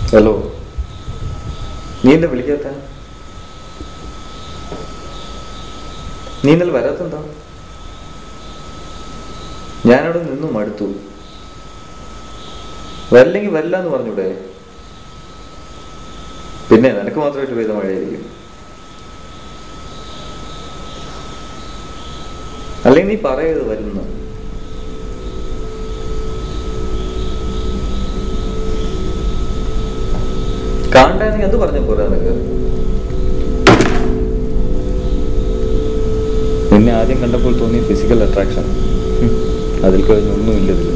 hello നീ എന്താ വിളിക്കാത്ത നീ ഇന്നലെ വരാത്തെന്താ ഞാനവിടെ നിന്നും മടുത്തു വരില്ലെങ്കിൽ വരില്ല എന്ന് പറഞ്ഞൂടെ പിന്നെ നിനക്ക് മാത്രമായിട്ട് പെയ്ത മഴയായിരിക്കും അല്ലെങ്കിൽ നീ പറയരുത് വരുന്നു കാണാനെങ്കിൽ അത് പറഞ്ഞ പോരാ നിനക്ക് നിന്നെ ആദ്യം കണ്ടപ്പോൾ തോന്നിയ ഫിസിക്കൽ അട്രാക്ഷൻ അതിൽ കഴിഞ്ഞൊന്നുമില്ല ഇതിൽ